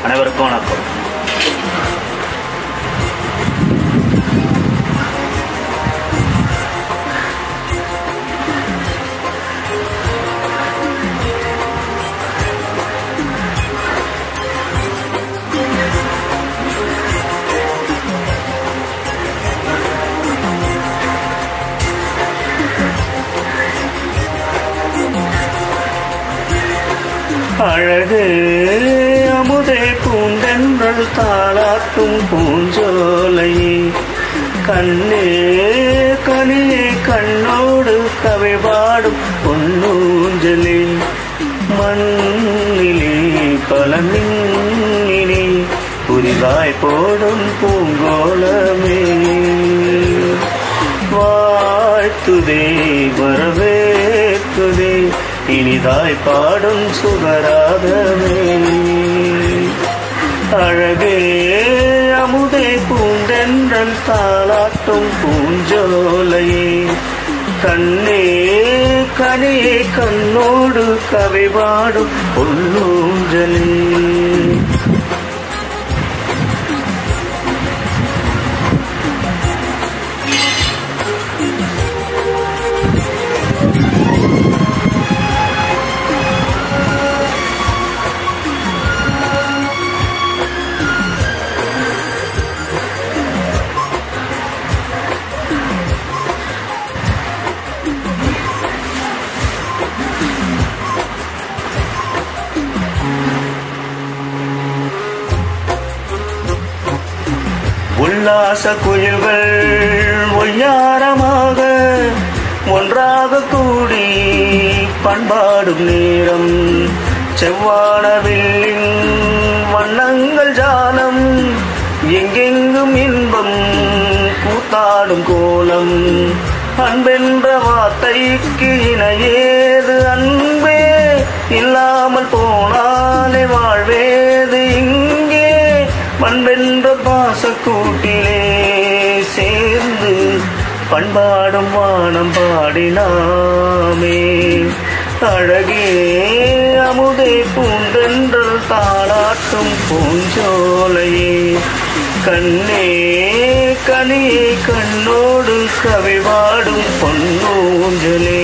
அனைவருக்கும் வணக்கம் அழகு அமுதே பூண்டென்றல் தாளாட்டும் பூஞ்சோலை கண்ணே கனியே கண்ணோடு கவை பாடும் பொன்னூஞ்சலி மண்ணிலே பல மின்னினி புதிதாய் போடும் பூங்கோலமே வாழ்த்துதே வரவேற்குதே இனிதாய் பாடும் சுகராகவே அழகே அமுதே பூண்டென்றல் தாளாட்டும் பூஞ்சோலையே கண்ணே கனியே கண்ணோடு கவை பாடும் பொன்னூஞ்சலே உல்லாச குயில்கள் ஒய்யாரமாக ஒன்றாக கூடி பண்பாடும் நேரம் செவ்வானவில்லின் வண்ணங்கள் ஜாலம் எங்கெங்கும் இன்பம் கூத்தாடும் கோலம் அன்பென்ற வார்த்தைக்கு இணையேது அன்பே இல்லாமல் போனாலே வாழ்வேது இங்கே பண்பென்ற பாசக்கூட்டிலே சேர்ந்து பண்பாடும் வானம் பாடினாமே அழகே அமுதே பூண்டென்றல் தாளாட்டும் பூஞ்சோலையே கண்ணே கனியே கண்ணோடு கவி பாடும் பொன்னூஞ்சலே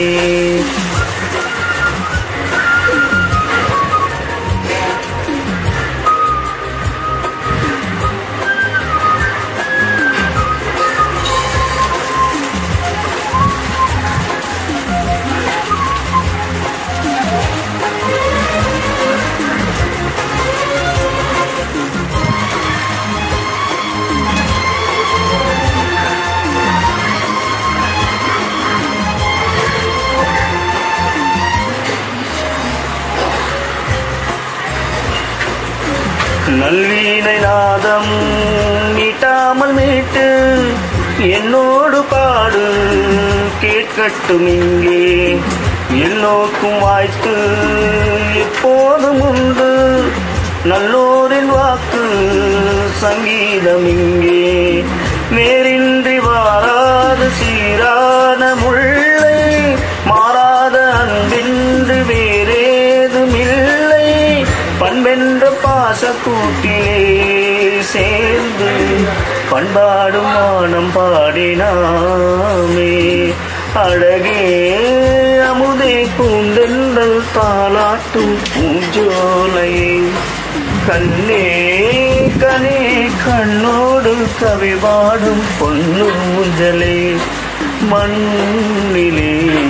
நல்வீனை நாதம் மீட்டாமல் மீட்டு என்னோடு பாடு கேட்கட்டும் இங்கே எல்லோருக்கும் வாய்த்து எப்போதும் உண்டு நல்லோரின் வாக்கு சங்கீதம் இங்கே நேரின்றி வாராத சீரான முல்லை மாறாத அன்பின்றி வேறேதும் இல்லை பண்பென்ற பாசக்கூட்டிலே சேர்ந்து பண்பாடும் வானம் பாடினாமே அழகே அமுதே பூந்தென்றல் தாளாட்டும் பூஞ்சோலை கண்ணே கனே கண்ணோடு கவி பாடும் பொன்னூஞ்சலே மண்ணிலே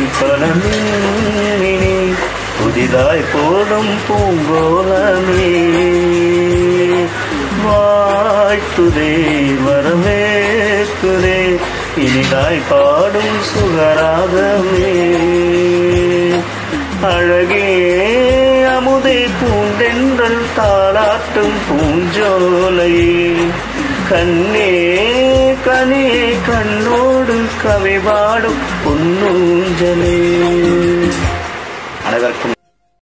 பலமினே புதிதாய் போடும் பூங்கோலமே வாழ்த்துதே வரவேற்குதே இனிதாய் பாடும் சுகராகமே அழகே அமுதே பூண்டென்றல் தாளாட்டும் பூஞ்சோலையே கண்ணே கனே கண்ணோடு கவி பாடும் பொன்னூஞ்சலே அனைவருக்கும்